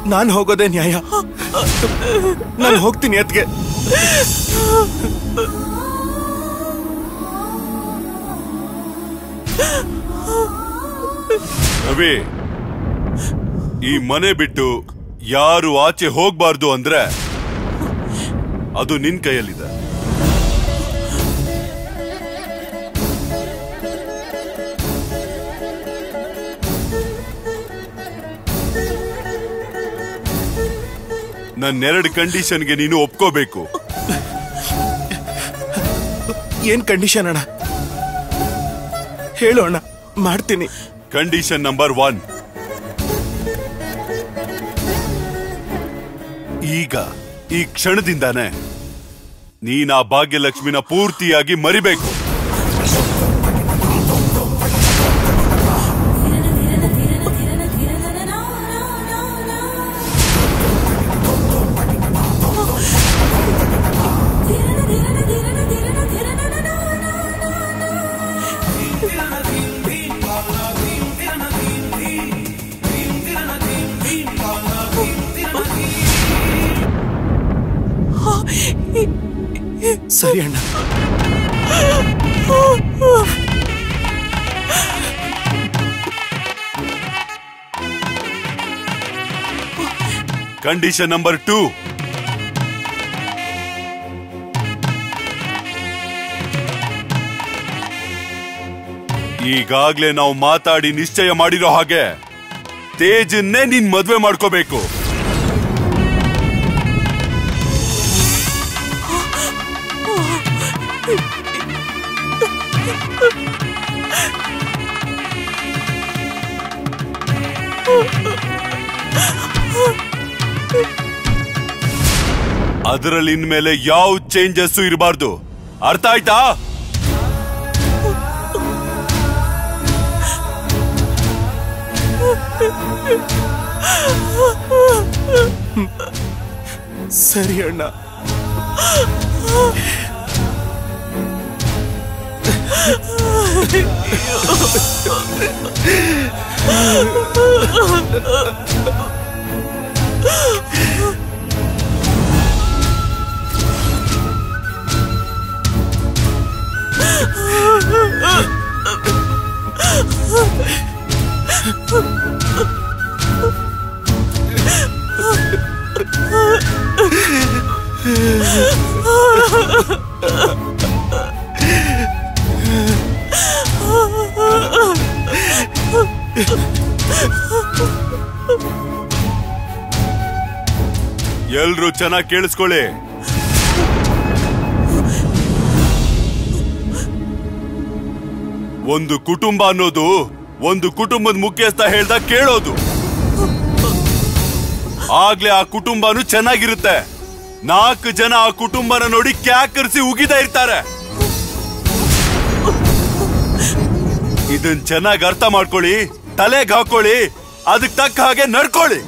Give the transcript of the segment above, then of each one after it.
ನಾನು ಹೋಗೋದೇ ನ್ಯಾಯ ನಾನು ಹೋಗ್ತೀನಿ ಅದ್ಗೆ ರವಿ ಈ ಮನೆ ಬಿಟ್ಟು ಯಾರು ಆಚೆ ಹೋಗ್ಬಾರ್ದು ಅಂದ್ರೆ ಅದು ನಿನ್ ಕೈಯಲ್ಲಿದೆ ನನ್ನೆರಡು ಕಂಡೀಷನ್ಗೆ ನೀನು ಒಪ್ಕೋಬೇಕು ಏನ್ ಕಂಡೀಷನ್ ಅಣ್ಣ ಹೇಳು ಅಣ್ಣ ಮಾಡ್ತೀನಿ ಕಂಡೀಷನ್ ನಂಬರ್ ಒನ್ ಈಗ ಈ ಕ್ಷಣದಿಂದಾನೆ ನೀನ್ ಆ ಭಾಗ್ಯಲಕ್ಷ್ಮಿನ ಪೂರ್ತಿಯಾಗಿ ಮರಿಬೇಕು ಸರಿ ಅಣ್ಣ ಕಂಡೀಷನ್ ನಂಬರ್ ಟೂ ಈಗಾಗ್ಲೇ ನಾವು ಮಾತಾಡಿ ನಿಶ್ಚಯ ಮಾಡಿರೋ ಹಾಗೆ ತೇಜನ್ನೇ ನೀನ್ ಮದ್ವೆ ಮಾಡ್ಕೋಬೇಕು ಅದರಲ್ಲಿ ಇನ್ಮೇಲೆ ಯಾವ ಚೇಂಜಸ್ ಇರಬಾರ್ದು ಅರ್ಥ ಆಯ್ತಾ ಸರಿ ಅಣ್ಣ ಎಲ್ರು ಚೆನ್ನಾಗಿ ಕೇಳಿಸ್ಕೊಳ್ಳಿ ಒಂದು ಕುಟುಂಬ ಅನ್ನೋದು ಒಂದು ಕುಟುಂಬದ ಮುಖ್ಯಸ್ಥ ಹೇಳ್ದ ಕೇಳೋದು ಆಗ್ಲೇ ಆ ಕುಟುಂಬನು ಚೆನ್ನಾಗಿರುತ್ತೆ ನಾಲ್ಕು ಜನ ಆ ಕುಟುಂಬನ ನೋಡಿ ಕ್ಯಾಕರಿಸಿ ಉಗಿತಾ ಇರ್ತಾರೆ ಇದನ್ ಚೆನ್ನಾಗಿ ಅರ್ಥ ಮಾಡ್ಕೊಳ್ಳಿ ತಲೆಗೆ ಹಾಕೊಳ್ಳಿ ಅದಕ್ಕೆ ತಕ್ಕ ಹಾಗೆ ನಡ್ಕೊಳ್ಳಿ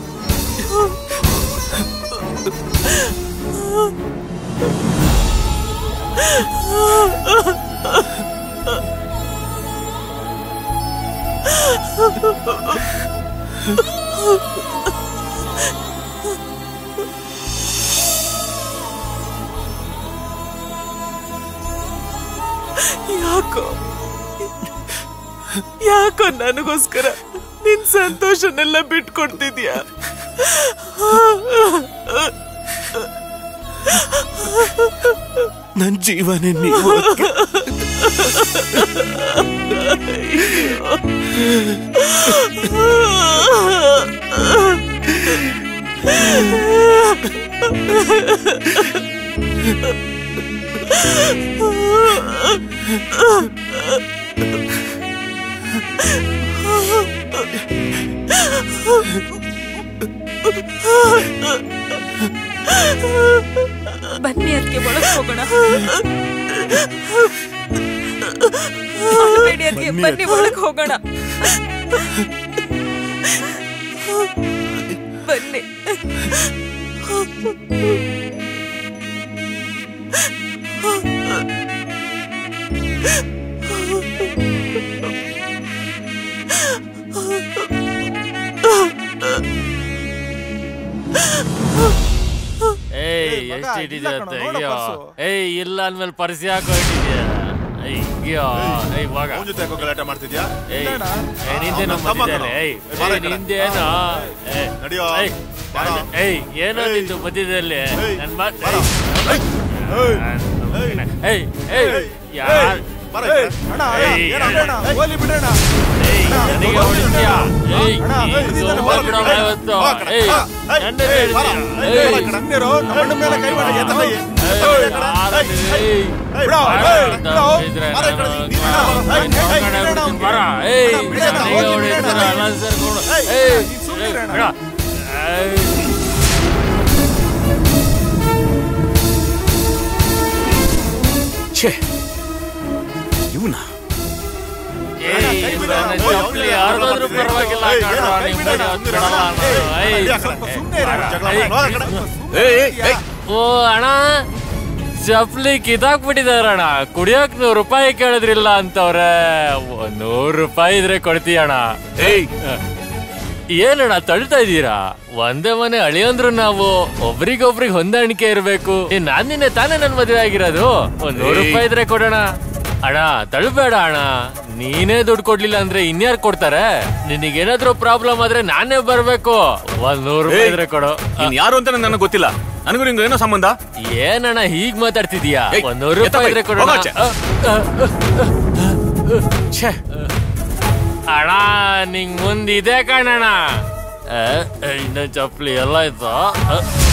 ಯಾಕೋ ಯಾಕೋ ನನಗೋಸ್ಕರ ನಿನ್ ಸಂತೋಷನೆಲ್ಲ ಬಿಟ್ಕೊಡ್ತಿದ್ಯಾ ನನ್ ಜೀವನೇ ನೀವು ಅದ್ಕೆ. ಬನ್ನಿ ಅದಕ್ಕೆ ಒಳಗೆ ಹೋಗೋಣ ಅಳ್ಬೇಡಿ ಅದ್ಕೆ, ಬನ್ನಿ ಒಳಗೆ ಹೋಗೋಣ ಬನ್ನಿ ಎಷ್ಟು ಇಟ್ಟಿದ್ಯಾ ಇಲ್ಲ ಕಣೋ, ನೋಡು ತೆಗಿಯೋ ಪರ್ಸು. ಏಯ್ ಇಲ್ಲ ಅಂದ್ಮೇಲೆ ಪರಿಸಿ ಹಾಕೋ ಇಟ್ಟಿದ್ಯಾ ಅಯ್ಯೋ ಏಯ್ ಮಗ ಅವನ ಜೊತೆ ಯಾಕೋ ಗಲಾಟೆ ಮಾಡ್ತಿದ್ಯಾ ಏಯ್ ಇಲ್ಲಣ್ಣ. ಏ, ನಿಂದೇನೋ ಅವ್ನ ತಮ್ಮ ಮಧ್ಯದಲ್ಲಿ ಕಣೋ. ಏಯ್ ಏ, ಬಾರ ಏಯ್, ಈ ಕಡೆ. ನಿಂದೇನೋ ಏ, ನಡಿಯೋ. ಏಯ್, ಬಾರ. ಏಯ್ ಏನೋ ಏಯ್. ನಿಂದು ಮಧ್ಯದಲ್ಲಿ ಏಯ್, ನನ್ ಮಾತ್ ಬಾರ. ಏಯ್, ಏಯ್ ಏಯ್ ಯಾರ್ ಬರ ಈ ಕಡೆ. ಅಣ್ಣ ಏಯ್, ಅಣ್ಣ, ಬಿಡಣ್ಣ, ಹೋಗ್ಲಿ ಬಿಡಣ್ಣ ಏಯ್ ನನಗೆ ಹೊಡಿತೀಯಾ ಏಯ್ ಅಣ್ಣ, ನೀನ್ ಏಯ್, ನಿಂದೆಲ್ಲ ಹೋಗ್ಬಿಡಮ್ಮ ಬಾರ, ಇವತ್ತು ಬಾ ಕಡೆ, ಏಯ್ ಬಾ. ಏಯ್, ನನ್ನ ಏಯ್, ಬಾರ. ಹೇಳ್ತೀಯಾ? ಏಯ್, ಏಯ್ ಬಾರ ಕಡೆ. ಸುಮ್ನಿರು, ನಮ್ಮ ಅಣ್ಣನ್ ಮೇಲೆ ಕೈ ಮಾಡಿ ಎತ್ತ ಕೈ. ಏಯ್, ಏಯ್, ಯಾರದು? ಏಯ್ ಬಿಡೋ, ಬಾರ ಏಯ್, ಅಂತ ಬಿಡೋ. ಇದ್ರೆ ಬಾರ ಈ ಕಡೆ, ನಾನು ನೀನ್ ನಾನು ಬಿಡೋ. ಏಯ್, ನಾನು ಏಯ್, ಕಡೆ ಬಿಡೋಣ ಬಿಡ್ತೀನಿ, ಅವ್ನಿಗೆ. ಬಾರ. ಏಯ್ ಅಣ್ಣ, ಬಿಡೋಣ, ನನಗೆ ಹೋಗ್ಲಿ ಹೊಡಿತೀರ, ಬಿಡೋಣ. ಅಲ್ಲ ಸೇರ್ಕೊಂಡು. ಏಯ್, ಏಯ್, ನೀನ್ ಸುಮ್ನೆ ಏಯ್, ಇರಣ್ಣ. ಬಿಡ. ಏಯ್. ಛೇ ಇವನ ಏಯ್, ಕೈ ಬಿಡ. ನನ್ನ ಓಯ್, ಚಪ್ಪಲಿ ಅವ್ನಿಗೆ ಯಾರ್ದಾದ್ರೂ ಯಾರೋ ಪರವಾಗಿಲ್ಲ ಏಯ್, ಕಣ್ರೋ, ಏನೋ, ಕೈ ನಿಮ್ ಬಿಡಣ್ಣ, ಕಡೆ ಅಂದಿರಲ್ಲ. ಬಿಡಲ್ಲ ನಾನು. ಏಯ್, ಏಯ್. ನಡಿ ಆ ಕಡೆ. ಸುಮ್ನೆ ಇರು. ಜಗಳ ಏಯ್. ಮಾಡು, ಹೋಗ್ ಆ ಕಡೆ. ಏಯ್ ಏಯ್, ಏಯ್ ಓ ಅಣ್ಣ ಚಪ್ಲಿ ಕಿದಾಕ್ಬಿಟ್ಟಿದಾರಣ್ಣ ಕುಡಿಯೋಕ್ ನೂರು ರೂಪಾಯಿ ಕೇಳಿದ್ರಿಲ್ಲ ಅಂತವ್ರೆ ಒಂದ್ ನೂರು ರೂಪಾಯಿ ಇದ್ರೆ ಕೊಡ್ತೀಯಣ್ಣ ಏಯ್ ಏನಣ್ಣ ತಳ್ತಾ ಇದ್ದೀರಾ ಒಂದೇ ಮನೆ ಅಳಿಯಂದ್ರು ನಾವು ಒಬ್ರಿಗೊಬ್ರಿಗೆ ಹೊಂದಾಣಿಕೆ ಇರ್ಬೇಕು ಏ, ನಾನ್ ನಿನ್ನೆ ತಾನೇ ನನ್ ಮದ್ವೆ ಆಗಿರೋದು ಒಂದ್ ನೂರು ಏಯ್. ರೂಪಾಯಿ ಇದ್ರೆ ಕೊಡೋಣ ಅಣ್ಣ ತಳ್ಬೇಡ ಅಣ್ಣ ನೀನೇ ದುಡ್ಡು ಕೊಡ್ಲಿಲ್ಲ ಅಂದ್ರೆ ಇನ್ಯಾರು ಕೊಡ್ತಾರೆ ನಿನಗೇನಾದ್ರೂ ಪ್ರಾಬ್ಲಮ್ ಆದ್ರೆ ನಾನೇ ಬರ್ಬೇಕು ಒಂದ್ ನೂರು ರೂಪಾಯಿ ಏಯ್, ಇದ್ರೆ ಕೊಡು ನೀನ್ ಯಾರು ಅಂತ ನನಗೆ ಗೊತ್ತಿಲ್ಲ ನನಗೂ ನಿಂಗೆ ಏನೋ ಸಂಬಂಧ ಏನಣ್ಣ ಹೀಗ್ ಮಾತಾಡ್ತಿದೀಯಾ ಏಯ್, ಒಂದ್ ನೂರು ಎತ್ತ ರೂಪಾಯಿ ಬೈ, ಇದ್ರೆ ಕೊಡೋಣ ಹೋಗಾಚೆ. ಛೇ ಅಣ್ಣ ನಿಂಗ್ ಮುಂದ್ ಇದೆ ಕಣಣ್ಣ ಆ, ಆ, ಇನ್ನ ಚಪ್ಲಿ ಎಲ್ಲ ಆಯ್ತು ಆ,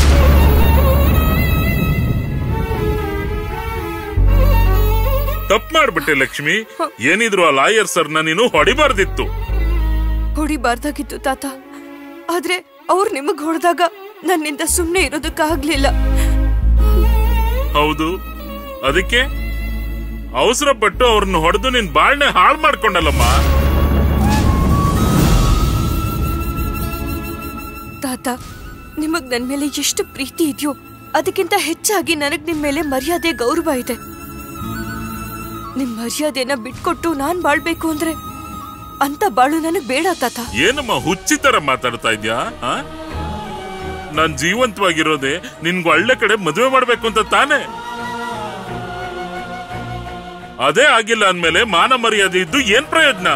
ತಪ್ಪು ಮಾಡ್ಬಿಟ್ಟೆ ಲಕ್ಷ್ಮಿ ಏನಿದ್ರು ಆ ಲಾಯರ್ ಸರ್ನ ನೀನು ಹೊಡಿಬಾರ್ದಿತ್ತು ಹೊಡಿಬಾರ್ದಾಗಿತ್ತು ತಾತ ಆದ್ರೆ ಅವ್ರು ನಿಮಗ್ ಹೊಡೆದಾಗ ನನ್ನಿಂದ ಸುಮ್ನೆ ಇರೋದಕ್ಕಾಗ್ಲಿಲ್ಲ ಹೌದು ಅದಕ್ಕೆ ಅವಸರ ಪಟ್ಟು ಅವ್ರನ್ನ ಹೊಡೆದು ನಿನ್ ಬಾಳ್ನೆ ಹಾಳು ಮಾಡ್ಕೊಂಡಲ್ಲಮ್ಮ ತಾತ ನಿಮಗ್ ನನ್ ಮೇಲೆ ಎಷ್ಟು ಪ್ರೀತಿ ಇದೆಯೋ ಅದಕ್ಕಿಂತ ಹೆಚ್ಚಾಗಿ ನನಗ್ ನಿಮ್ ಮೇಲೆ ಮರ್ಯಾದೆ ಗೌರವ ಇದೆ ನಿಮ್ ಮರ್ಯಾದೆನ ಬಿಟ್ಕೊಟ್ಟು ನಾನ್ ಬಾಳ್ಬೇಕು ಅಂದ್ರೆ ಅಂತ ಬಾಳು ನನಗ್ ಬೇಡ ತಾತ ಏನಮ್ಮ ಹುಚ್ಚಿ ತರ ಮಾತಾಡ್ತಾ ಇದ್ಯಾ ಆ? ನಾನ್ ಜೀವಂತವಾಗಿರೋದೆ ನಿನ್ಗೆ ಒಳ್ಳೆ ಕಡೆ ಮದುವೆ ಮಾಡ್ಬೇಕು ಅಂತ ತಾನೇ ಅದೇ ಆಗಿಲ್ಲ ಅಂದ್ಮೇಲೆ ಮಾನ ಮರ್ಯಾದೆ ಇದ್ದು ಏನ್ ಪ್ರಯೋಜನ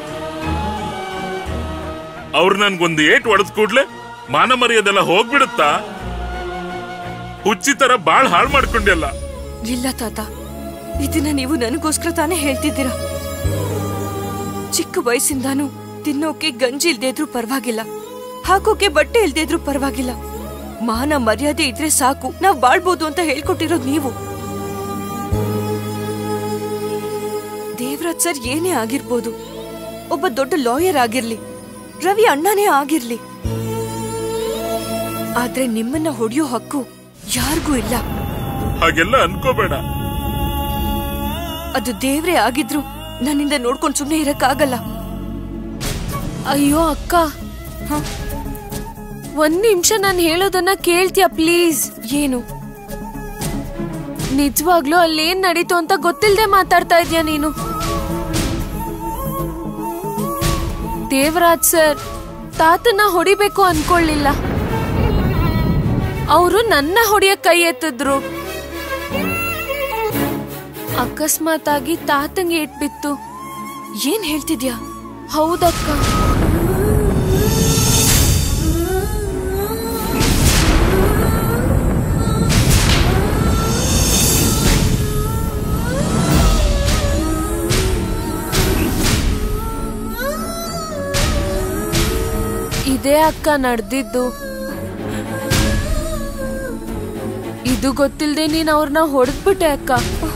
ಅವ್ರು ನನ್ಗೊಂದು ಏಟ್ ಹೊಡೆದ್ ಕೂಡ್ಲೆ ಮಾನ ಮರ್ಯಾದೆಲ್ಲ ಹೋಗ್ಬಿಡುತ್ತಾ ಹುಚ್ಚಿ ತರ ಬಾಳ್ ಹಾಳ್ ಮಾಡ್ಕೊಂಡೆಲ್ಲ ಇಲ್ಲ ತಾತ ಇದನ್ನ ನೀವು ನನಗೋಸ್ಕರ ತಾನೇ ಹೇಳ್ತಿದ್ದೀರಾ ಚಿಕ್ಕ ವಯಸ್ಸಿಂದಾನು ತಿನ್ನೋಕೆ ಗಂಜಿ ಇಲ್ದೇ ಇದ್ರೂ ಪರವಾಗಿಲ್ಲ ಹಾಕೋಕೆ ಬಟ್ಟೆ ಇಲ್ದೇ ಇದ್ರೂ ಪರವಾಗಿಲ್ಲ ಮಾನ ಮರ್ಯಾದೆ ಇದ್ರೆ ಸಾಕು ನಾವ್ ಬಾಳ್ಬೋದು ಅಂತ ಹೇಳ್ಕೊಟ್ಟಿರೋದು ನೀವು ದೇವರಾಜ್ ಸರ್ ಏನೇ ಆಗಿರ್ಬೋದು ಒಬ್ಬ ದೊಡ್ಡ ಲಾಯರ್ ಆಗಿರ್ಲಿ ರವಿ ಅಣ್ಣನೇ ಆಗಿರ್ಲಿ ಆದ್ರೆ ನಿಮ್ಮನ್ನ ಹೊಡೆಯೋ ಹಕ್ಕು ಯಾರಿಗೂ ಇಲ್ಲ ಹಾಗೆಲ್ಲ ಅನ್ಕೋಬೇಡ ಅದು ದೇವ್ರೇ ಆಗಿದ್ರು ನನ್ನಿಂದ ನೋಡ್ಕೊಂಡ್ ಸುಮ್ನೆ ಇರಕ್ಕಾಗಲ್ಲ ಅಯ್ಯೋ ಅಕ್ಕ ಒಂದ್ ನಿಮಿಷ ನಾನು ಹೇಳೋದನ್ನ ಕೇಳ್ತೀಯ ಪ್ಲೀಸ್ ಏನು ನಿಜವಾಗ್ಲೂ ಅಲ್ಲೇನ್ ನಡೀತು ಅಂತ ಗೊತ್ತಿಲ್ದೆ ಮಾತಾಡ್ತಾ ಇದ್ಯಾ ನೀನು ದೇವರಾಜ್ ಸರ್ ತಾತನ ಹೊಡಿಬೇಕು ಅನ್ಕೊಳ್ಳಿಲ್ಲ ಅವರು ನನ್ನ ಹೊಡಿಯಕ್ ಕೈ ಎತ್ತಿದ್ರು ಅಕಸ್ಮಾತ್ ಆಗಿ ತಾತಂಗೆ ಇಟ್ಬಿತ್ತು ಏನ್ ಹೇಳ್ತಿದ್ಯಾ ಹೌದಕ್ಕ ಇದೇ ಅಕ್ಕ ನಡೆದಿದ್ದು ಇದು ಗೊತ್ತಿಲ್ದೆ ನೀನ್ ಅವ್ರನ್ನ ಹೊಡೆದ್ಬಿಟ್ಟೆ ಅಕ್ಕ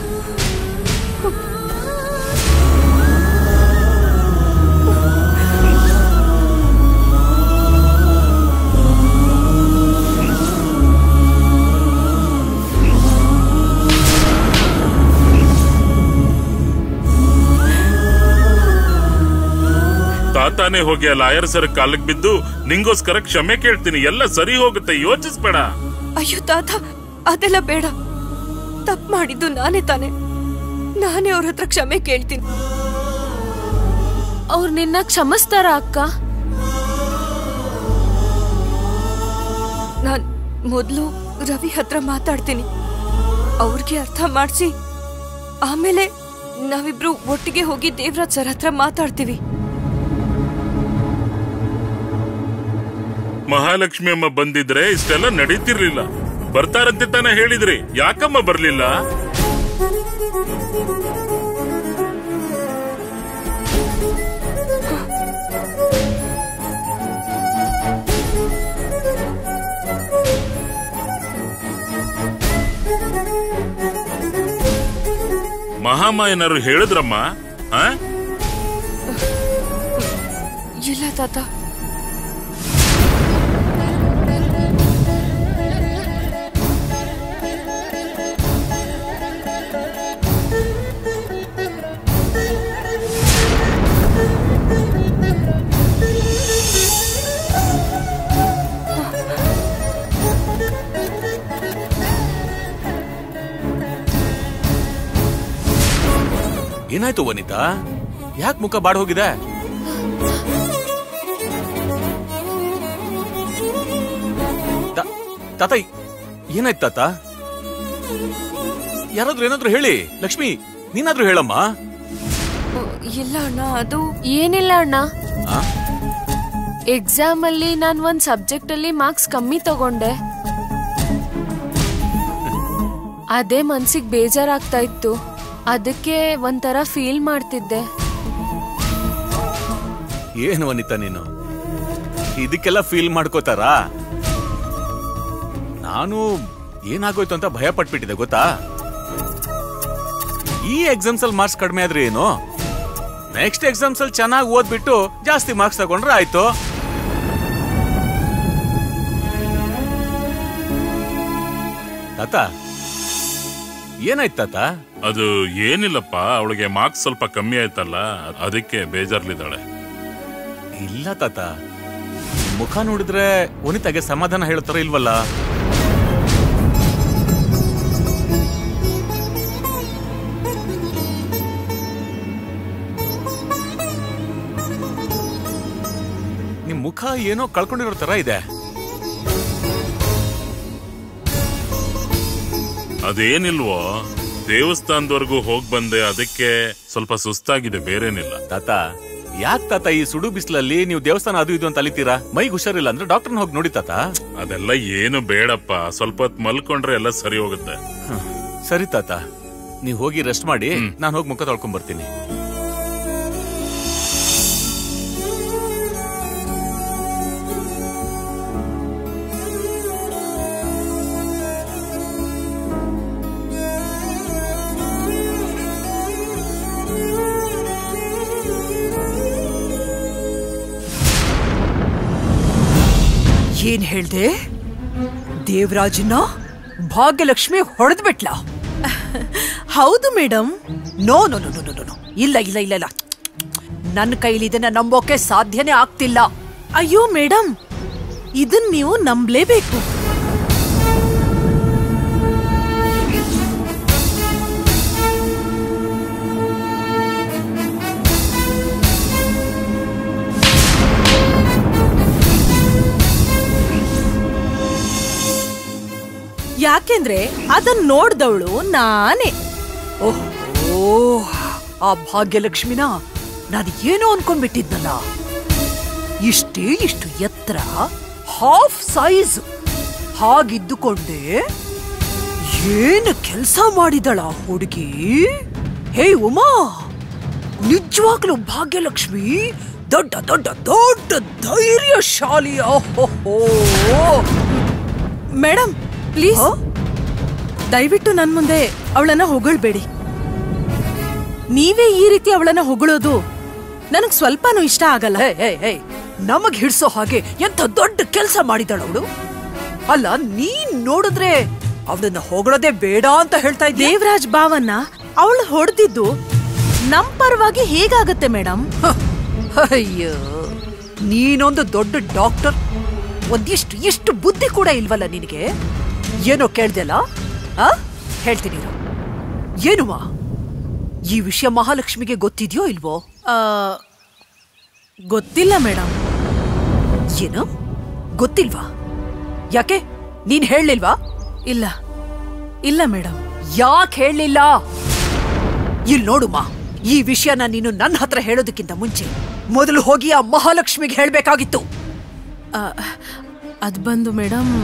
ತಾತಾನೇ ಹೋಗಿ ಆ ಲಾಯರ್ ಸರ್ ಕಾಲಕ್ ಬಿದ್ದು ನಿಂಗೋಸ್ಕರ ಕ್ಷಮೆ ಕೇಳ್ತೀನಿ ಎಲ್ಲ ಸರಿ ಹೋಗುತ್ತೆ ಯೋಚಿಸ್ಬೇಡ ಅಯ್ಯೋ ತಾತ ಅದೆಲ್ಲ ಬೇಡ ತಪ್ಪು ಮಾಡಿದ್ದು ನಾನೇ ತಾನೆ ನಾನೇ ಅವ್ರ ಹತ್ರ ಕ್ಷಮೆ ಕೇಳ್ತೀನಿ ಅವ್ರು ನಿನ್ನ ಕ್ಷಮಿಸ್ತಾರ ಅಕ್ಕ ನಾನ್ ಮೊದ್ಲು ರವಿ ಹತ್ರ ಮಾತಾಡ್ತೀನಿ ಅವ್ರಿಗೆ ಅರ್ಥ ಮಾಡಿಸಿ ಆಮೇಲೆ ನಾವಿಬ್ರು ಒಟ್ಟಿಗೆ ಹೋಗಿ ದೇವರಾಜ್ ಸರ್ ಹತ್ರ ಮಾತಾಡ್ತೀವಿ ಮಹಾಲಕ್ಷ್ಮಿ ಅಮ್ಮ ಬಂದಿದ್ರೆ ಇಷ್ಟೆಲ್ಲ ನಡೀತಿರ್ಲಿಲ್ಲ ಬರ್ತಾರಂತೆ ತಾನೇ ಹೇಳಿದ್ರಿ ಯಾಕಮ್ಮ ಬರ್ಲಿಲ್ಲ ಮಹಾಮಾಯನರು ಹೇಳಿದ್ರಮ್ಮ ಆ ಇಲ್ಲ ತಾತ ಏನಾಯ್ತು ವನಿತಾ ಯಾಕೆ ಮುಖ ಬಾಡ್ ಹೋಗಿದೆ ತ- ತಾತ ಏನಾಯ್ತು ತಾತ ಯಾರಾದ್ರೂ ಏನಾದ್ರೂ ಹೇಳಿ ಲಕ್ಷ್ಮಿ ನೀನಾದ್ರೂ ಹೇಳಮ್ಮ ಇಲ್ಲ ಅಣ್ಣ ಅದು ಏನಿಲ್ಲ ಅಣ್ಣ ಆ? ಎಕ್ಸಾಮ್ ಅಲ್ಲಿ ನಾನ್ ಒಂದ್ ಸಬ್ಜೆಕ್ಟ್ ಅಲ್ಲಿ ಮಾರ್ಕ್ಸ್ ಕಮ್ಮಿ ತಗೊಂಡೆ ಅದೇ ಮನ್ಸಿಗ್ ಬೇಜಾರಾಗ್ತಾ ಇತ್ತು ಅದಕ್ಕೆ ಒಂಥರ ಫೀಲ್ ಮಾಡ್ತಿದ್ದೆ ಏನು ವನಿತಾ ನೀನು ಇದಕ್ಕೆಲ್ಲ ಫೀಲ್ ಮಾಡ್ಕೋತಾರಾ ನಾನು ಏನಾಗೋಯ್ತು ಅಂತ ಭಯ ಪಟ್ಬಿಟ್ಟಿದೆ ಗೊತ್ತಾ ಈ ಎಕ್ಸಾಮ್ಸ್ ಅಲ್ಲಿ ಮಾರ್ಕ್ಸ್ ಕಡಿಮೆ ಆದ್ರೆ ಏನು ನೆಕ್ಸ್ಟ್ ಎಕ್ಸಾಮ್ಸ್ ಅಲ್ಲಿ ಚೆನ್ನಾಗಿ ಓದ್ಬಿಟ್ಟು ಜಾಸ್ತಿ ಮಾರ್ಕ್ಸ್ ತಗೊಂಡ್ರೆ ಆಯ್ತು ತಾತ ಏನಾಯ್ತು ತಾತ ಅದು ಏನಿಲ್ಲಪ್ಪ ಅವಳಿಗೆ ಮಾರ್ಕ್ಸ್ ಸ್ವಲ್ಪ ಕಮ್ಮಿ ಆಯ್ತಲ್ಲ ಅದಕ್ಕೆ ಬೇಜಾರ್ಲಿದ್ದಾಳೆ ಇಲ್ಲ ತಾತ ಮುಖ ನೋಡಿದ್ರೆ ವನಿತಾಗೆ ಸಮಾಧಾನ ಹೇಳ್ತಾರ ಇಲ್ವಲ್ಲ ನಿಮ್ ಮುಖ ಏನೋ ಕಳ್ಕೊಂಡಿರೋ ತರ ಇದೆ ಅದೇನಿಲ್ವೋ ದೇವಸ್ಥಾನದವರೆಗೂ ಹೋಗ್ ಬಂದೆ ಅದಕ್ಕೆ ಸ್ವಲ್ಪ ಸುಸ್ತಾಗಿದೆ ಬೇರೇನಿಲ್ಲ ತಾತ ಯಾಕ್ ತಾತ ಈ ಸುಡು ಬಿಸಿಲಲ್ಲಿ ನೀವು ದೇವಸ್ಥಾನ ಅದು ಇದು ಅಂತ ಅಲಿತೀರಾ ಮೈಗೆ ಹುಷಾರಿಲ್ಲ ಅಂದ್ರೆ ಡಾಕ್ಟರ್ನ ಹೋಗಿ ನೋಡಿ ತಾತ ಅದೆಲ್ಲ ಏನು ಬೇಡಪ್ಪ ಸ್ವಲ್ಪ ಹೊತ್ತು ಮಲ್ಕೊಂಡ್ರೆ ಎಲ್ಲ ಸರಿ ಹೋಗುತ್ತೆ ಹ್ಮ್. ಸರಿ ತಾತ ನೀವ್ ಹೋಗಿ ರೆಸ್ಟ್ ಮಾಡಿ ನಾನು ಹೋಗಿ ಮುಖ ತೊಳ್ಕೊಂಡ್ ಬರ್ತೀನಿ ಏನ್ ಹೇಳ್ದೆ ದೇವರಾಜನ ಭಾಗ್ಯಲಕ್ಷ್ಮಿ ಹೊಡೆದ್ಬಿಟ್ಲ ಹೌದು madam no no no no no no ಇಲ್ಲ ಇಲ್ಲ ಇಲ್ಲ ಇಲ್ಲ ನನ್ನ ಕೈಲಿ ಇದನ್ನ ನಂಬೋಕೆ ಸಾಧ್ಯನೇ ಆಗ್ತಿಲ್ಲ ಅಯ್ಯೋ ಮೇಡಮ್ ಇದನ್ ನೀವು ನಂಬಲೇಬೇಕು ಯಾಕೆಂದ್ರೆ ಅದನ್ ನೋಡ್ದವಳು ನಾನೇ ಓಹ್ ಆ ಭಾಗ್ಯಲಕ್ಷ್ಮಿನ ನಾನು ಏನೋ ಅನ್ಕೊಂಡ್ಬಿಟ್ಟಿದ್ನಲ್ಲ ಇಷ್ಟೇ ಇಷ್ಟು ಎತ್ತರ ಹಾಫ್ ಸೈಜ್ ಹಾಗಿದ್ದುಕೊಂಡೆ ಏನು ಕೆಲಸ ಮಾಡಿದಳ ಹುಡುಗಿ ಹೇ ಉಮಾ ನಿಜವಾಗ್ಲೂ ಭಾಗ್ಯಲಕ್ಷ್ಮಿ ದೊಡ್ಡ ದೊಡ್ಡ ದೊಡ್ಡ ಧೈರ್ಯಶಾಲಿ ಓಹೋ ಮೇಡಮ್ ಪ್ಲೀಸ್ ಹ? ದಯವಿಟ್ಟು ನನ್ ಮುಂದೆ ಅವಳನ್ನ ಹೊಗಳ್ಬೇಡಿ ನೀವೇ ಈ ರೀತಿ ಅವಳನ್ನ ಹೊಗಳೋದು ನನಗ್ ಸ್ವಲ್ಪನೂ ಇಷ್ಟ ಆಗಲ್ಲ ಹೇ ಹೇ ಹೇ ನಮಗ್ ಹಿಡ್ಸೋ ಹಾಗೆ ಎಂತ ದೊಡ್ಡ ಕೆಲಸ ಮಾಡಿದಳವಳು ಅಲ್ಲ ನೀನ್ ನೋಡಿದ್ರೆ ಅವಳನ್ನ ಹೊಗಳೋದೇ ಬೇಡ ಅಂತ ಹೇಳ್ತಾ ಇದ್ದೆ ದೇವರಾಜ್ ಬಾವನ್ನ ಅವಳು ಹೊಡೆದಿದ್ದು ನಮ್ ಪರವಾಗಿ ಹೇಗಾಗತ್ತೆ ಮೇಡಮ್ ಅಯ್ಯೋ ನೀನೊಂದು ದೊಡ್ಡ ಡಾಕ್ಟರ್ ಒಂದಿಷ್ಟು ಎಷ್ಟು ಬುದ್ಧಿ ಕೂಡ ಇಲ್ವಲ್ಲ ನಿನಗೆ ಏನೋ ಕೇಳ್ದಲ್ಲ ಆ ಹೇಳ್ತೀನಿ ಇರು. ಏನುವಾ ಈ ವಿಷಯ ಮಹಾಲಕ್ಷ್ಮಿಗೆ ಗೊತ್ತಿದ್ಯೋ ಇಲ್ವೋ ಆ, ಗೊತ್ತಿಲ್ಲ ಮೇಡಮ್ ಏನು ಗೊತ್ತಿಲ್ವಾ ಯಾಕೆ ನೀನ್ ಹೇಳಲಿಲ್ವಾ ಇಲ್ಲ ಇಲ್ಲ ಮೇಡಮ್ ಯಾಕೆ ಹೇಳಲಿಲ್ಲ ಇಲ್ಲಿ ನೋಡುಮ್ಮ ಈ ವಿಷಯನ ನೀನು ನನ್ನ ಹತ್ರ ಹೇಳೋದಕ್ಕಿಂತ ಮುಂಚೆ ಮೊದಲು ಹೋಗಿ ಆ ಮಹಾಲಕ್ಷ್ಮಿಗೆ ಹೇಳ್ಬೇಕಾಗಿತ್ತು ಅದ್ ಬಂದು ಮೇಡಮ್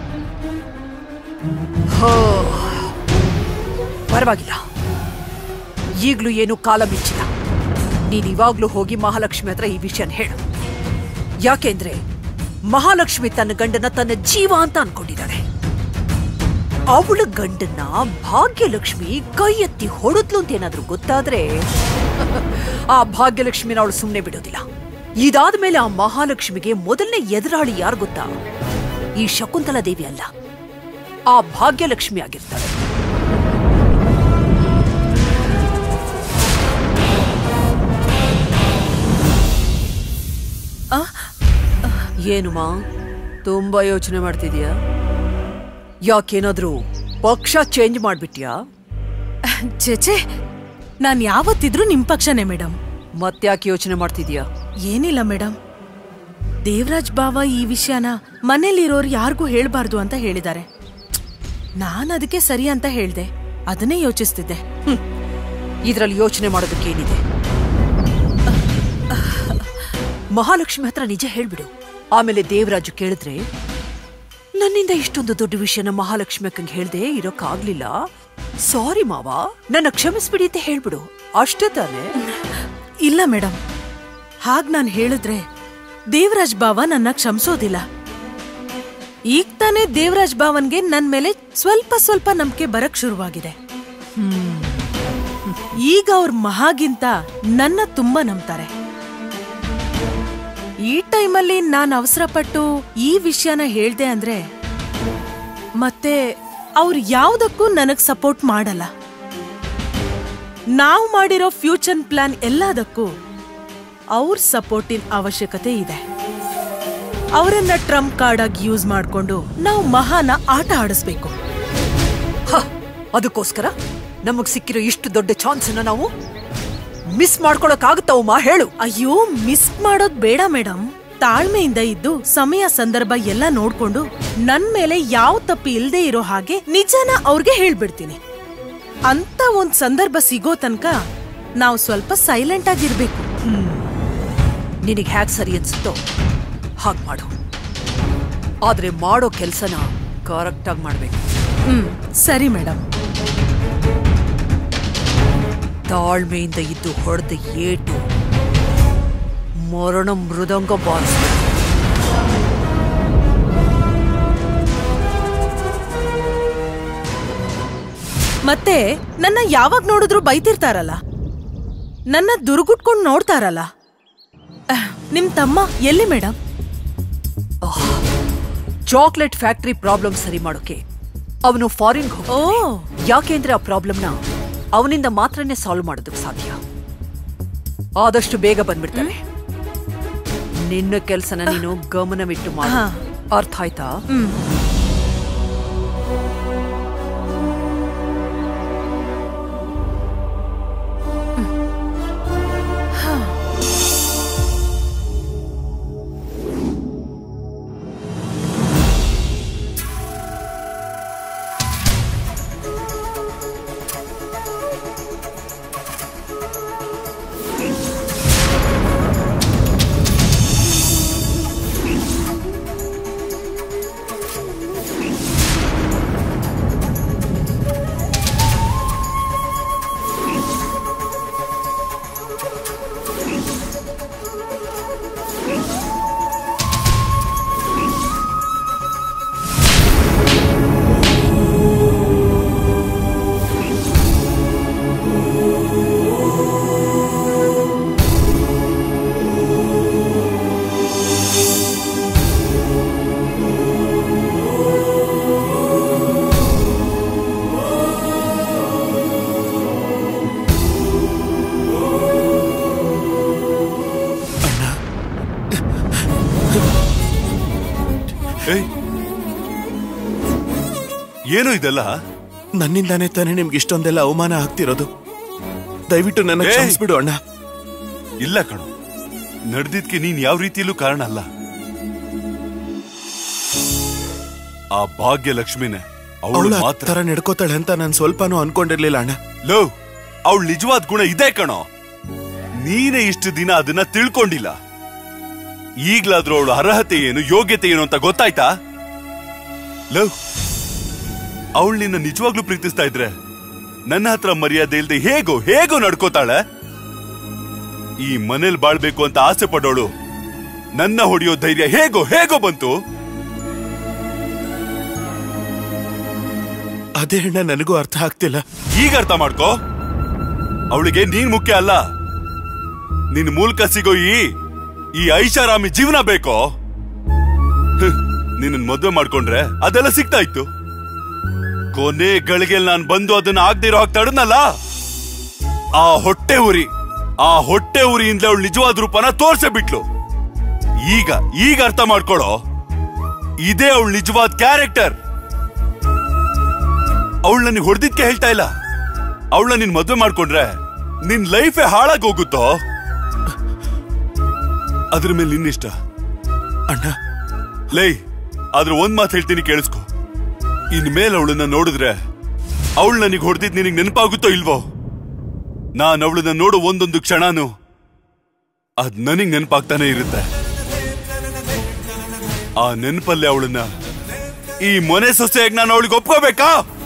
ಹೋ. ಪರವಾಗಿಲ್ಲ ಈಗ್ಲೂ ಏನು ಕಾಲ ಮಿಂಚಿಲ್ಲ ನೀನ್ ಇವಾಗ್ಲೂ ಹೋಗಿ ಮಹಾಲಕ್ಷ್ಮಿ ಹತ್ರ ಈ ವಿಷಯನ ಹೇಳು ಯಾಕೆಂದ್ರೆ ಮಹಾಲಕ್ಷ್ಮಿ ತನ್ನ ಗಂಡನ ತನ್ನ ಜೀವ ಅಂತ ಅನ್ಕೊಂಡಿದ್ದಾಳೆ ಅವಳ ಗಂಡನ್ನ ಭಾಗ್ಯಲಕ್ಷ್ಮಿ ಕೈ ಎತ್ತಿ ಹೊಡೆದ್ಲು ಅಂತ ಏನಾದ್ರೂ ಗೊತ್ತಾದ್ರೆ ಆ ಭಾಗ್ಯಲಕ್ಷ್ಮಿನ ಅವಳು ಸುಮ್ಮನೆ ಬಿಡೋದಿಲ್ಲ ಇದಾದ ಮೇಲೆ ಆ ಮಹಾಲಕ್ಷ್ಮಿಗೆ ಮೊದಲನೇ ಎದುರಾಳಿ ಯಾರು ಗೊತ್ತಾ ಈ ಶಕುಂತಲಾ ದೇವಿ ಅಲ್ಲ ಆ ಭಾಗ್ಯಲಕ್ಷ್ಮಿ ಆಗಿರ್ತಾಳೆ ಏನು ಮಾ ತುಂಬಾ ಯೋಚನೆ ಮಾಡ್ತಿದ್ಯಾ ಯಾಕೇನಾದ್ರೂ ಪಕ್ಷ ಚೇಂಜ್ ಮಾಡ್ಬಿಟ್ಯಾ ಚೇಚೆ ನಾನ್ ಯಾವತ್ತಿದ್ರೂ ನಿಮ್ ಪಕ್ಷನೇ ಮೇಡಮ್ ಮತ್ತ್ಯಾಕೆ ಯೋಚನೆ ಮಾಡ್ತಿದ್ಯಾ ಏನಿಲ್ಲ ಮೇಡಮ್ ದೇವರಾಜ್ ಬಾವ ಈ ವಿಷಯನ ಮನೇಲಿರೋರು ಯಾರಿಗೂ ಹೇಳ್ಬಾರ್ದು ಅಂತ ಹೇಳಿದ್ದಾರೆ ನಾನ್ ಅದಕ್ಕೆ ಸರಿ ಅಂತ ಹೇಳ್ದೆ ಅದನ್ನೇ ಯೋಚಿಸ್ತಿದ್ದೆ ಇದ್ರಲ್ಲಿ ಯೋಚನೆ ಮಾಡೋದಕ್ಕೇನಿದೆ ಮಹಾಲಕ್ಷ್ಮಿ ಹತ್ರ ನಿಜ ಹೇಳ್ಬಿಡು ಆಮೇಲೆ ದೇವರಾಜು ಕೇಳಿದ್ರೆ ನನ್ನಿಂದ ಇಷ್ಟೊಂದು ದೊಡ್ಡ ವಿಷಯನ ಮಹಾಲಕ್ಷ್ಮಿ ಅಕ್ಕಂಗೆ ಹೇಳ್ದೆ ಇರೋಕ್ಕಾಗ್ಲಿಲ್ಲ ಸಾರಿ ಮಾವ ನನ್ನ ಕ್ಷಮಿಸ್ಬಿಡಿ ಅಂತ ಹೇಳ್ಬಿಡು ಅಷ್ಟೇ ತಾನೇ ಇಲ್ಲ ಮೇಡಮ್ ಹಾಗ್ ನಾನ್ ಹೇಳಿದ್ರೆ ದೇವರಾಜ್ ಬಾವ ನನ್ನ ಕ್ಷಮಿಸೋದಿಲ್ಲ ಈಗ ತಾನೇ ದೇವರಾಜ್ ಬಾವನ್ಗೆ ನನ್ ಮೇಲೆ ಸ್ವಲ್ಪ ಸ್ವಲ್ಪ ನಂಬಿಕೆ ಬರಕ್ ಶುರುವಾಗಿದೆ ಈಗ ಅವ್ರ ಮಹಾಗಿಂತ ನನ್ನ ತುಂಬಾ ನಂಬ್ತಾರೆ ಈ ಟೈಮಲ್ಲಿ ನಾನ್ ಅವಸರಪಟ್ಟು ಈ ವಿಷಯನ ಹೇಳ್ದೆ ಅಂದ್ರೆ ಮತ್ತೆ ಅವ್ರು ಯಾವ್ದಕ್ಕೂ ನನಗ್ ಸಪೋರ್ಟ್ ಮಾಡಲ್ಲ ನಾವು ಮಾಡಿರೋ ಫ್ಯೂಚರ್ ಪ್ಲಾನ್ ಎಲ್ಲದಕ್ಕೂ ಅವ್ರ ಸಪೋರ್ಟಿನ ಅವಶ್ಯಕತೆ ಇದೆ ಅವರನ್ನ ಟ್ರಂಪ್ ಕಾರ್ಡ್ ಆಗಿ ಯೂಸ್ ಮಾಡ್ಕೊಂಡು ನಾವು ಮಹಾನ ಆಟ ಆಡಿಸ್ಬೇಕು ಹ, ಅದಕ್ಕೋಸ್ಕರ ನಮಗ್ ಸಿಕ್ಕಿರೋ ಇಷ್ಟು ದೊಡ್ಡ ಚಾನ್ಸ್ ನಾವು ಮಿಸ್ ಮಾಡ್ಕೊಳಕ್ಕಾಗುತ್ತವಮ್ಮ ಹೇಳು ಅಯ್ಯೋ ಮಿಸ್ ಮಾಡೋದ್ ಬೇಡ ಮೇಡಮ್ ತಾಳ್ಮೆಯಿಂದ ಇದ್ದು ಸಮಯ ಸಂದರ್ಭ ಎಲ್ಲ ನೋಡ್ಕೊಂಡು ನನ್ ಮೇಲೆ ಯಾವ ತಪ್ಪು ಇಲ್ದೇ ಇರೋ ಹಾಗೆ ನಿಜನ ಅವ್ರಿಗೆ ಹೇಳ್ಬಿಡ್ತೀನಿ ಅಂತ ಒಂದ್ ಸಂದರ್ಭ ಸಿಗೋ ತನಕ ನಾವು ಸ್ವಲ್ಪ ಸೈಲೆಂಟ್ ಆಗಿರ್ಬೇಕು ನಿನಗೆ ಹ್ಯಾಕ್ ಸರಿ ಅನ್ಸುತ್ತೋ ಹಾಗ್ ಮಾಡು ಆದ್ರೆ ಮಾಡೋ ಕೆಲ್ಸನ ಕರೆಕ್ಟ್ ಆಗಿ ಮಾಡ್ಬೇಕು ಹ್ಮ್ ಸರಿ ಮೇಡಮ್ ತಾಳ್ಮೆಯಿಂದ ಇದ್ದು ಹೊಡೆದ ಏಟು ಮರಣ ಮೃದಂಗ ಬಾರಿಸ್ಬೇಕು ಮತ್ತೆ ನನ್ನ ಯಾವಾಗ ನೋಡಿದ್ರು ಬೈತಿರ್ತಾರಲ್ಲ ನನ್ನ ದುರ್ಗುಟ್ಕೊಂಡ್ ನೋಡ್ತಾರಲ್ಲ ಅಹ್, ನಿಮ್ ತಮ್ಮ ಎಲ್ಲಿ ಮೇಡಮ್ ಚಾಕ್ಲೇಟ್ ಫ್ಯಾಕ್ಟರಿ ಪ್ರಾಬ್ಲಮ್ ಸರಿ ಮಾಡೋಕೆ ಅವನು ಫಾರಿನ್ ಓ ಯಾಕೆಂದ್ರೆ ಆ ಪ್ರಾಬ್ಲಮ್ನ ಅವನಿಂದ ಮಾತ್ರನೇ ಸಾಲ್ವ್ ಮಾಡೋದಕ್ಕೆ ಸಾಧ್ಯ ಆದಷ್ಟು ಬೇಗ ಬಂದ್ಬಿಡ್ತಾನೆ ನಿನ್ನ ಕೆಲ್ಸನ ನೀನು ಗಮನವಿಟ್ಟು ಮಾಡು ಹಾ. ಅರ್ಥ ಆಯ್ತಾ ಹ್ಮ್ ಏಯ್ ಏನು ಇದೆಲ್ಲ ನನ್ನಿಂದಾನೇ ತಾನೇ ನಿಮ್ಗೆ ಇಷ್ಟೊಂದೆಲ್ಲ ಅವಮಾನ ಆಗ್ತಿರೋದು ದಯವಿಟ್ಟು ನನ್ನ ಏಯ್! ಕ್ಷಮಿಸ್ಬಿಡು ಅಣ್ಣ ಇಲ್ಲ ಕಣು ನಡೆದಿದ್ಕೆ ನೀನ್ ಯಾವ ರೀತಿಯಲ್ಲೂ ಕಾರಣ ಅಲ್ಲ ಆ ಭಾಗ್ಯ ಲಕ್ಷ್ಮಿನೇ ಅವಳು ಅವಳು ಆ ಮಾತ್ರ ತರ ನಡ್ಕೋತಾಳೆ ಅಂತ ನಾನು ಸ್ವಲ್ಪನೂ ಅನ್ಕೊಂಡಿರ್ಲಿಲ್ಲ ಅಣ್ಣ ಲೋ ಅವಳು ನಿಜವಾದ ಗುಣ ಇದೆ ಕಣೋ ನೀನೇ ಇಷ್ಟು ದಿನ ಅದನ್ನ ತಿಳ್ಕೊಂಡಿಲ್ಲ ಈಗ್ಲಾದ್ರೂ ಅವಳು ಅರ್ಹತೆ ಏನು ಯೋಗ್ಯತೆ ಏನು ಅಂತ ಗೊತ್ತಾಯ್ತಾ ಲೋ ಅವಳು ನಿನ್ನ ನಿಜವಾಗ್ಲೂ ಪ್ರೀತಿಸ್ತಾ ಇದ್ರೆ ನನ್ನ ಹತ್ರ ಮರ್ಯಾದೆ ಇಲ್ದೆ ಹೇಗೋ ಹೇಗೋ ನಡ್ಕೋತಾಳೆ ಈ ಮನೇಲಿ ಬಾಳ್ಬೇಕು ಅಂತ ಆಸೆ ಪಡೋಳು ನನ್ನ ಹೊಡೆಯೋ ಧೈರ್ಯ ಹೇಗೋ ಹೇಗೋ ಬಂತು ಅದೇ ಅಣ್ಣ ನನಗೂ ಅರ್ಥ ಆಗ್ತಿಲ್ಲ ಈಗ ಅರ್ಥ ಮಾಡ್ಕೋ ಅವಳಿಗೆ ನೀನ್ ಮುಖ್ಯ ಅಲ್ಲ ನಿನ್ ಮೂಲಕ ಸಿಗೋ ಈ ಈ ಐಷಾರಾಮಿ ಜೀವನ ಬೇಕೋ ನಿನ್ನ ಮದುವೆ ಮಾಡ್ಕೊಂಡ್ರೆ ಅದೆಲ್ಲ ಸಿಗ್ತಾ ಇತ್ತು ಕೊನೆ ಗಳಿಗೆ ನಾನ್ ಬಂದು ಅದನ್ನ ಆಗದಿರೋ ಹಾಗೆ ತಡದ್ನಲ್ಲ ಆ ಹೊಟ್ಟೆ ಉರಿ ಆ ಹೊಟ್ಟೆ ಉರಿಯಿಂದ ಅವಳು ನಿಜವಾದ ರೂಪನ ತೋರ್ಸೇ ಬಿಟ್ಲು ಈಗ ಈಗ ಅರ್ಥ ಮಾಡ್ಕೊಳ್ಳೋ ಇದೇ ಅವಳು ನಿಜವಾದ ಕ್ಯಾರೆಕ್ಟರ್ ಅವಳು ನನಗೆ ಹೊಡೆದಿದ್ಕೆ ಹೇಳ್ತಾ ಇಲ್ಲ ಅವಳ ನಿನ್ ಮದ್ವೆ ಮಾಡ್ಕೊಂಡ್ರೆ ನಿನ್ ಲೈಫೇ ಹಾಳಾಗಿ ಹೋಗುತ್ತೋ ಅದ್ರ ಮೇಲೆ ನಿನ್ನಿಷ್ಟ ಅಣ್ಣ ಲೈ ಆದ್ರೆ ಒಂದ್ ಮಾತು ಹೇಳ್ತೀನಿ ಕೇಳಿಸ್ಕೊ ಇನ್ಮೇಲೆ ಅವಳನ್ನ ನೋಡಿದ್ರೆ ಅವಳು ನನಗೆ ಹೊಡೆದಿದ್ ನಿನಗೆ ನೆನಪಾಗುತ್ತೋ ಇಲ್ವೋ ನಾನ್ ಅವಳನ್ನ ನೋಡೋ ಒಂದೊಂದು ಕ್ಷಣನೂ ಅದ್ ನನಗ್ ನೆನಪಾಗ್ತಾನೆ ಇರುತ್ತೆ ಆ ನೆನಪಲ್ಲಿ ಅವಳನ್ನ ಈ ಮನೆ ಸೊಸೆಯಾಗಿ ನಾನು ಅವಳಿಗೆ ಒಪ್ಕೋಬೇಕಾ